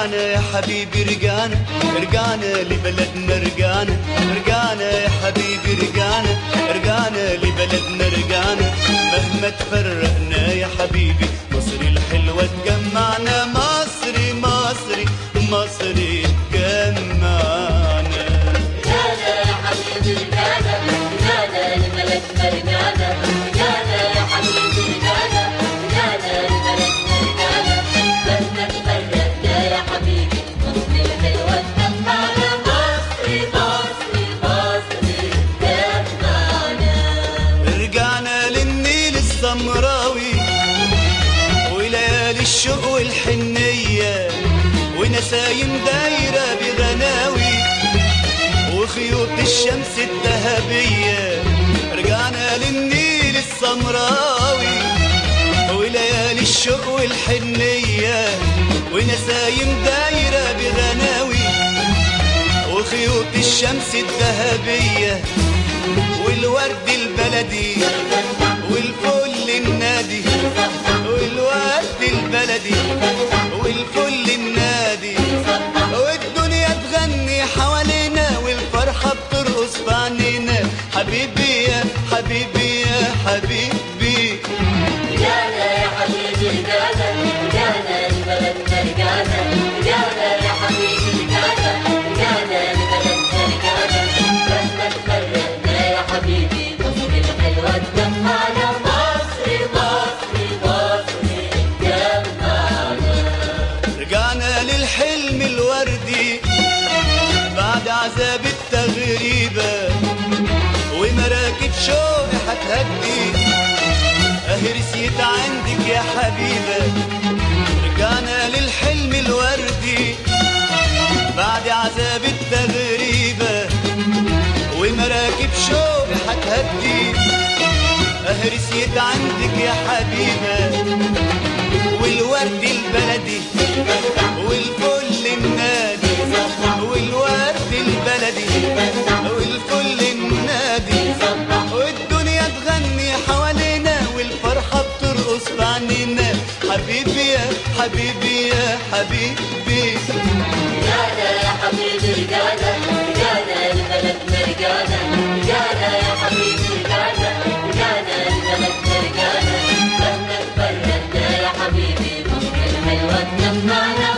رجعنا يا حبيبي رجعنا رجعنا لبلدنا رجعنا رجعنا يا حبيبي رجعنا رجعنا لبلدنا رجعنا مهما تفرقنا يا حبيبي مصر الحلوة تجمعنا مصري مصري مصري تجمعنا رجعنا يا حبيبي رجعنا رجعنا لبلدنا رجعنا رجعنا يا حبيبي رجعنا رجعنا لبلدنا رجعنا مهما تفرقنا يا حبيبي مصر الحلوة تجمعنا مصري مصري مصري تجمعنا رجعنا للنيل السمراوي وليالي الشوق والحنية ونسايم دايرة بغناوي وخيوط الشمس الذهبية رجعنا للنيل السمراوي وليالي الشوق والحنية ونسايم دايرة بغناوي وخيوط الشمس الذهبية والورد البلدي والفل النادي والورد البلدي والفل النادي والدنيا تغني حوالينا والفرحة بترقص في عينينا حبيبي يا حبيبي يا حبيبي رجعنا يا حبيبي رجعنا رجعنا لبلدنا رجعنا رجعنا يا حبيبي رجعنا رجعنا لبلدنا رجعنا مهما تفرقنا يا حبيبي مصر الحلوة تجمعنا مصري مصري مصري تجمعنا رجعنا للحلم الوردي بعد عذاب التغريبة ومراكب شوق هتهدي اهي رسيت عندك يا حبيبة رجعنا للحلم الوردي بعد عذاب التغريبة ومراكب شوق هتهدي اهي رسيت عندك يا حبيبة والورد البلدي والفل النادي والورد البلدي والفل النادي والدنيا تغني حوالينا والفرحة بترقص في عينينا حبيبي يا حبيبي يا حبيبي رجعنا يا حبيبي رجعنا رجعنا لبلدنا رجعنا رجعنا يا حبيبي رجعنا رجعنا لبلدنا رجعنا مهما تفرقنا يا حبيبي مصر الحلوة تجمعنا